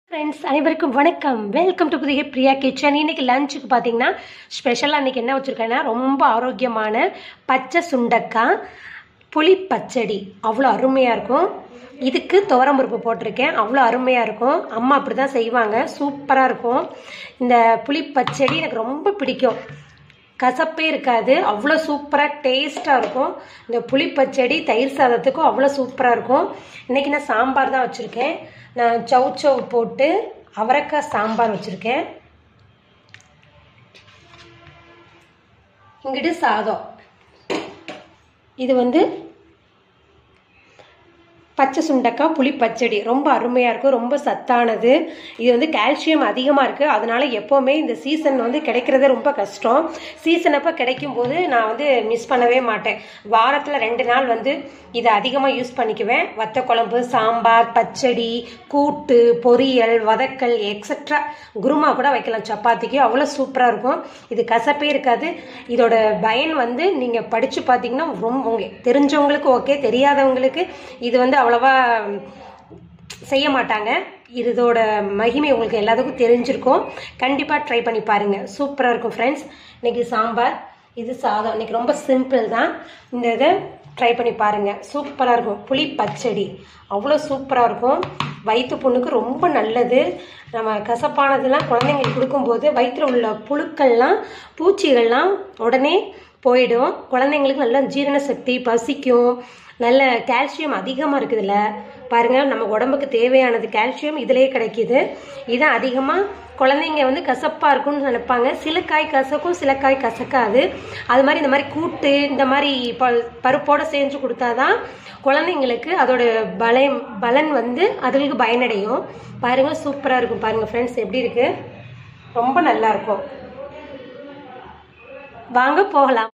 friends அனைவருக்கும் வணக்கம் welcome to புதிய பிரியா கிச்சன் இன்னைக்கு லஞ்சுக்கு பார்த்தீங்கன்னா ஸ்பெஷலாக இன்னைக்கு என்ன வச்சுருக்கேன்னா ரொம்ப ஆரோக்கியமான பச்சை சுண்டக்காய் புளி பச்சடி அவ்வளோ அருமையாக இருக்கும் இதுக்கு துவரம்பருப்பு போட்டிருக்கேன் அவ்வளோ அருமையாக இருக்கும் அம்மா அப்படி தான் செய்வாங்க சூப்பராக இருக்கும் இந்த புளி பச்சடி எனக்கு ரொம்ப பிடிக்கும் கசப்பே இருக்காது அவ்வளோ சூப்பராக டேஸ்ட்டாக இருக்கும் இந்த புளி பச்சடி தயிர் சாதத்துக்கும் அவ்வளோ சூப்பராக இருக்கும் இன்றைக்கி நான் சாம்பார் தான் வச்சுருக்கேன் நான் சவு சவு போட்டு அவரைக்காய் சாம்பார் வச்சுருக்கேன் இங்கிட்டு சாதம் இது வந்து பச்சை சுண்டக்காய் புளி பச்சடி ரொம்ப அருமையாக இருக்கும் ரொம்ப சத்தானது இது வந்து கால்சியம் அதிகமாக இருக்குது அதனால எப்போவுமே இந்த சீசன் வந்து கிடைக்கிறதே ரொம்ப கஷ்டம் சீசன் அப்போ கிடைக்கும் போது நான் வந்து மிஸ் பண்ணவே மாட்டேன் வாரத்தில் ரெண்டு நாள் வந்து இதை அதிகமாக யூஸ் பண்ணிக்குவேன் வத்த குழம்பு சாம்பார் பச்சடி கூட்டு பொரியல் வதக்கல் எக்ஸட்ரா குருமா கூட வைக்கலாம் சப்பாத்திக்கு அவ்வளோ சூப்பராக இருக்கும் இது கசப்பே இருக்காது இதோட பயன் வந்து நீங்கள் படித்து பார்த்தீங்கன்னா ரொம்ப உங்களுக்கு தெரிஞ்சவங்களுக்கு ஓகே தெரியாதவங்களுக்கு இது வந்து அவ்வளோவா செய்ய மாட்டாங்க இதோட மகிமை உங்களுக்கு எல்லாத்துக்கும் தெரிஞ்சிருக்கும் கண்டிப்பாக ட்ரை பண்ணி பாருங்கள் சூப்பராக இருக்கும் ஃப்ரெண்ட்ஸ் இன்னைக்கு சாம்பார் இது சாதம் இன்னைக்கு ரொம்ப சிம்பிள் தான் இந்த இதை ட்ரை பண்ணி பாருங்கள் சூப்பராக இருக்கும் புளி பச்சடி அவ்வளோ சூப்பராக இருக்கும் வயிற்று புண்ணுக்கு ரொம்ப நல்லது நம்ம கசப்பானதெல்லாம் குழந்தைங்களுக்கு கொடுக்கும்போது வயிற்றில் உள்ள புழுக்கள்லாம் பூச்சிகள்லாம் உடனே போயிடும் குழந்தைங்களுக்கு நல்ல ஜீரண சக்தி பசிக்கும் நல்ல கால்சியம் அதிகமாக இருக்குதுல்ல பாருங்கள் நம்ம உடம்புக்கு தேவையானது கால்சியம் இதிலேயே கிடைக்கிது இதான் அதிகமாக குழந்தைங்க வந்து கசப்பாக இருக்கும்னு நினைப்பாங்க சில காய் கசக்கும் சில காய் கசக்காது அது மாதிரி இந்த மாதிரி கூட்டு இந்த மாதிரி ப பருப்போடு செஞ்சு கொடுத்தாதான் குழந்தைங்களுக்கு அதோட பலம் பலன் வந்து அதுகளுக்கு பயனடையும் பாருங்கள் சூப்பராக இருக்கும் பாருங்கள் ஃப்ரெண்ட்ஸ் எப்படி இருக்குது ரொம்ப நல்லா இருக்கும் வாங்க போகலாம்